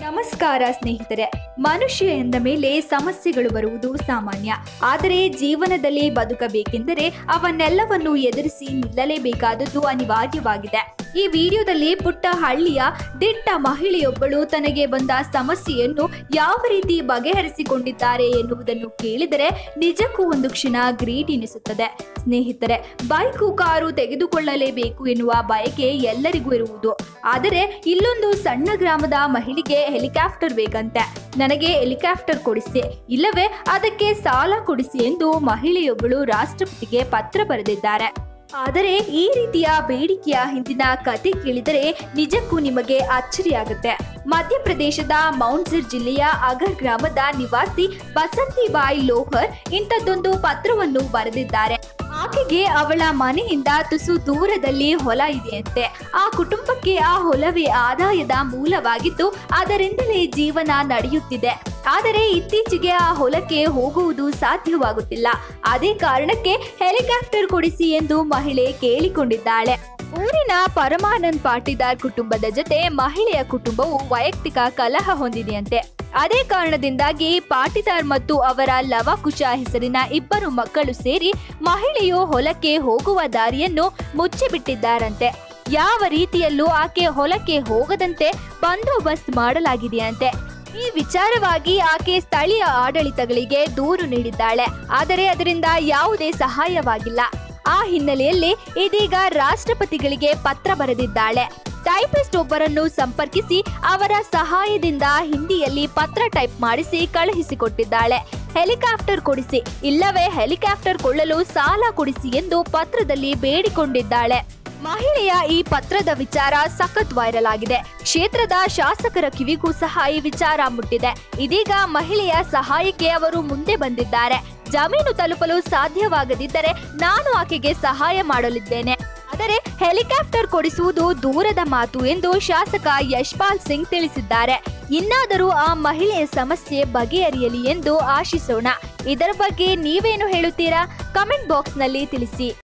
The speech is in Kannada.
ನಮಸ್ಕಾರ ಸ್ನೇಹಿತರೆ ಮನುಷ್ಯ ಎಂದ ಮೇಲೆ ಸಮಸ್ಯೆಗಳು ಬರುವುದು ಸಾಮಾನ್ಯ ಆದರೆ ಜೀವನದಲ್ಲಿ ಬದುಕಬೇಕೆಂದರೆ ಅವನ್ನೆಲ್ಲವನ್ನು ಎದುರಿಸಿ ನಿಲ್ಲಲೇಬೇಕಾದದ್ದು ಅನಿವಾರ್ಯವಾಗಿದೆ ಈ ವಿಡಿಯೋದಲ್ಲಿ ಪುಟ್ಟ ಹಳ್ಳಿಯ ದಿಟ್ಟ ಮಹಿಳೆಯೊಬ್ಬಳು ತನಗೆ ಬಂದ ಸಮಸ್ಯೆಯನ್ನು ಯಾವ ರೀತಿ ಬಗೆಹರಿಸಿಕೊಂಡಿದ್ದಾರೆ ಎನ್ನುವುದನ್ನು ಕೇಳಿದರೆ ನಿಜಕ್ಕೂ ಒಂದು ಕ್ಷಣ ಗ್ರೀಟ್ ಎನಿಸುತ್ತದೆ ಸ್ನೇಹಿತರೆ ಬೈಕು ಕಾರು ತೆಗೆದುಕೊಳ್ಳಲೇಬೇಕು ಎನ್ನುವ ಬಯಕೆ ಎಲ್ಲರಿಗೂ ಇರುವುದು ಆದರೆ ಇಲ್ಲೊಂದು ಸಣ್ಣ ಗ್ರಾಮದ ಮಹಿಳೆಗೆ ಹೆಲಿಕಾಪ್ಟರ್ ಬೇಕಂತೆ ನನಗೆ ಹೆಲಿಕಾಪ್ಟರ್ ಕೊಡಿಸಿ ಇಲ್ಲವೇ ಅದಕ್ಕೆ ಸಾಲ ಕೊಡಿಸಿ ಎಂದು ಮಹಿಳೆಯೊಬ್ಬಳು ರಾಷ್ಟ್ರಪತಿಗೆ ಪತ್ರ ಬರೆದಿದ್ದಾರೆ ಆದರೆ ಈ ರೀತಿಯ ಬೇಡಿಕೆಯ ಹಿಂದಿನ ಕತೆ ಕೇಳಿದರೆ ನಿಜಕ್ಕೂ ನಿಮಗೆ ಅಚ್ಚರಿಯಾಗುತ್ತೆ ಮಧ್ಯಪ್ರದೇಶದ ಮೌಂಟ್ಸಿರ್ ಜಿಲ್ಲೆಯ ಅಗರ್ ಗ್ರಾಮದ ನಿವಾಸಿ ಬಸಂತಿಬಾಯಿ ಲೋಹರ್ ಇಂಥದ್ದೊಂದು ಪತ್ರವನ್ನು ಬರೆದಿದ್ದಾರೆ ಆಕೆಗೆ ಅವಳ ಮನೆಯಿಂದ ತುಸು ದೂರದಲ್ಲಿ ಹೊಲ ಇದೆಯಂತೆ ಆ ಕುಟುಂಬಕ್ಕೆ ಆ ಹೊಲವೇ ಆದಾಯದ ಮೂಲವಾಗಿದ್ದು ಅದರಿಂದಲೇ ಜೀವನ ನಡೆಯುತ್ತಿದೆ ಆದರೆ ಇತ್ತೀಚೆಗೆ ಆ ಹೊಲಕ್ಕೆ ಹೋಗುವುದು ಸಾಧ್ಯವಾಗುತ್ತಿಲ್ಲ ಅದೇ ಕಾರಣಕ್ಕೆ ಹೆಲಿಕಾಪ್ಟರ್ ಕೊಡಿಸಿ ಎಂದು ಮಹಿಳೆ ಕೇಳಿಕೊಂಡಿದ್ದಾಳೆ ಊರಿನ ಪರಮಾನಂದ್ ಪಾಟೀದಾರ್ ಕುಟುಂಬದ ಜೊತೆ ಮಹಿಳೆಯ ಕುಟುಂಬವು ವೈಯಕ್ತಿಕ ಕಲಹ ಹೊಂದಿದೆಯಂತೆ ಅದೇ ಕಾರಣದಿಂದಾಗಿ ಪಾಟೀದಾರ್ ಮತ್ತು ಅವರ ಲವಕುಶ ಹೆಸರಿನ ಇಬ್ಬರು ಮಕ್ಕಳು ಸೇರಿ ಮಹಿಳೆಯು ಹೊಲಕ್ಕೆ ಹೋಗುವ ದಾರಿಯನ್ನು ಮುಚ್ಚಿಬಿಟ್ಟಿದ್ದಾರಂತೆ ಯಾವ ರೀತಿಯಲ್ಲೂ ಆಕೆ ಹೊಲಕ್ಕೆ ಹೋಗದಂತೆ ಬಂದೋಬಸ್ತ್ ಮಾಡಲಾಗಿದೆಯಂತೆ ಈ ವಿಚಾರವಾಗಿ ಆಕೆ ಸ್ಥಳೀಯ ಆಡಳಿತಗಳಿಗೆ ದೂರು ನೀಡಿದ್ದಾಳೆ ಆದರೆ ಅದರಿಂದ ಯಾವುದೇ ಸಹಾಯವಾಗಿಲ್ಲ ಆ ಹಿನ್ನೆಲೆಯಲ್ಲಿ ಇದೀಗ ರಾಷ್ಟ್ರಪತಿಗಳಿಗೆ ಪತ್ರ ಬರೆದಿದ್ದಾಳೆ ಟೈಪಿಸ್ಟ್ ಒಬ್ಬರನ್ನು ಸಂಪರ್ಕಿಸಿ ಅವರ ಸಹಾಯದಿಂದ ಹಿಂದಿಯಲ್ಲಿ ಪತ್ರ ಟೈಪ್ ಮಾಡಿಸಿ ಕಳುಹಿಸಿಕೊಟ್ಟಿದ್ದಾಳೆ ಹೆಲಿಕಾಪ್ಟರ್ ಕೊಡಿಸಿ ಇಲ್ಲವೇ ಹೆಲಿಕಾಪ್ಟರ್ ಕೊಳ್ಳಲು ಸಾಲ ಕೊಡಿಸಿ ಎಂದು ಪತ್ರದಲ್ಲಿ ಬೇಡಿಕೊಂಡಿದ್ದಾಳೆ ಮಹಿಳೆಯ ಈ ಪತ್ರದ ವಿಚಾರ ಸಖತ್ ವೈರಲ್ ಆಗಿದೆ ಕ್ಷೇತ್ರದ ಶಾಸಕರ ಕಿವಿಗೂ ಸಹ ಈ ವಿಚಾರ ಮುಟ್ಟಿದೆ ಇದೀಗ ಮಹಿಳೆಯ ಸಹಾಯಕ್ಕೆ ಅವರು ಮುಂದೆ ಬಂದಿದ್ದಾರೆ ಜಮೀನು ತಲುಪಲು ಸಾಧ್ಯವಾಗದಿದ್ದರೆ ನಾನು ಆಕೆಗೆ ಸಹಾಯ ಮಾಡಲಿದ್ದೇನೆ ಆದರೆ ಹೆಲಿಕಾಪ್ಟರ್ ಕೊಡಿಸುವುದು ದೂರದ ಮಾತು ಎಂದು ಶಾಸಕ ಯಶ್ಪಾಲ್ ಸಿಂಗ್ ತಿಳಿಸಿದ್ದಾರೆ ಇನ್ನಾದರೂ ಆ ಮಹಿಳೆಯ ಸಮಸ್ಯೆ ಬಗೆಹರಿಯಲಿ ಎಂದು ಆಶಿಸೋಣ ಇದರ ಬಗ್ಗೆ ನೀವೇನು ಹೇಳುತ್ತೀರಾ ಕಮೆಂಟ್ ಬಾಕ್ಸ್ನಲ್ಲಿ ತಿಳಿಸಿ